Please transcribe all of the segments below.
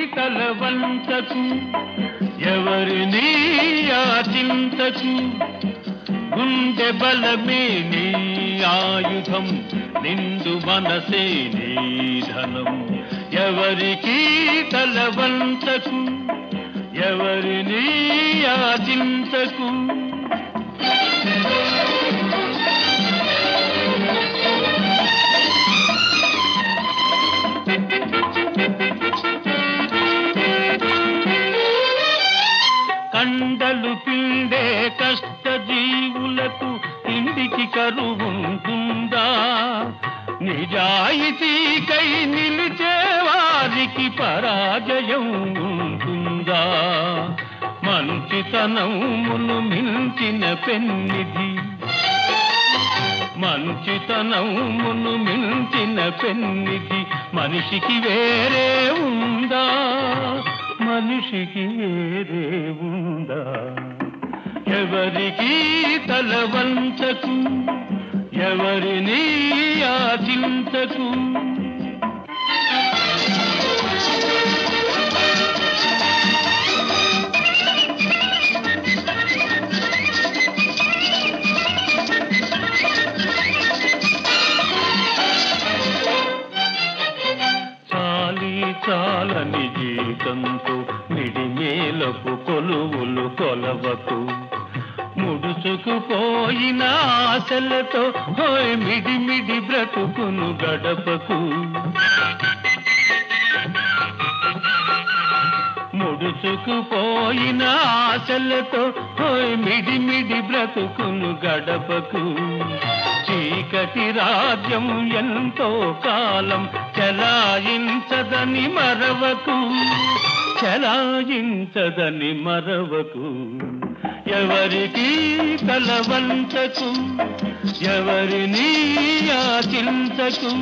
తలవంచకు ఎవరిని యాచించకు గుండె బలమే నీ ఆయుధం నిండు మనసే నీ ధనం ఎవరికి తలవంచకు ఎవరిని యాచించకు కండలు పిండే కష్ట జీవులకు ఇంటికి కరువుంటుందా నిజాయితీకై నిలిచే వారికి పరాజయం ఉంటుందా మంచితనమును మించిన పెన్నిధి మంచితనమును మించిన పెన్నిధి మనిషికి వేరే ఉందా మనిషికి వేరే ఉందా ఎవరికి తలవంచకు ఎవరిని ఆచించకు చాలి చాలని జీతంతో మిడిమేలకు కొలువులు కొలవకు ముడుచుకుపోయిన ఆశలతో హోయ్ మిడి మిడి బ్రతుకును గడపకు ముడుచుకుపోయిన ఆశలతో హోయ్ మిడి మిడి బ్రతుకును గడపకు చీకటి రాజ్యం ఎంతో కాలం చలాయించదని మరవకు చలాయించదని మరవకు ఎవరికి తలవంచకు ఎవరిని యాచించకు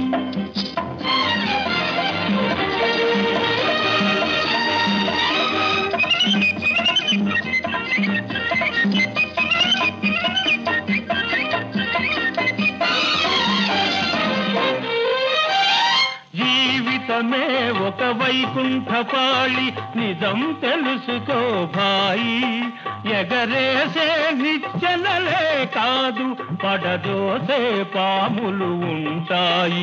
జీవితమే ఒక వైకుంఠపాళి నిజం తెలుసుకో భాయి ఎగరేసే నిచ్చెనలే కాదు పడదోసే పాములు ఉంటాయి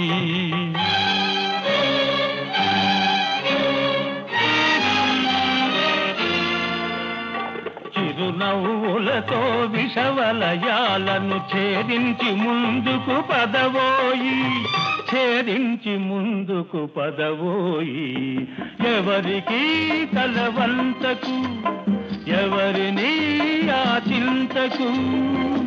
చిరునవ్వులతో విషవలయాలను ఛేదించి ముందుకు పదవోయి ఛేదించి ముందుకు పదవోయి ఎవరికి తలవంతకు ఎవరిని ఆచింతకు